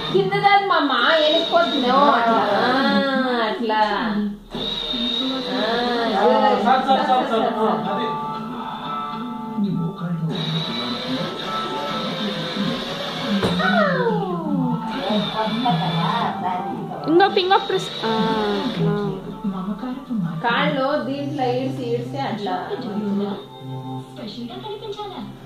కింద కాదు మా మా వెళ్ళిపోతున్నావు అట్లా ఆ, అట్లా ఆ, good. Sir sir sir sir ఆ, అదే ఇంకో ఇంకో ప్రెస్ ఆ, అట్లా కాళ్ళు దీంట్లో ఈడ్చి ఈడ్చి అట్లా స్పెషల్ గా కనిపించాలా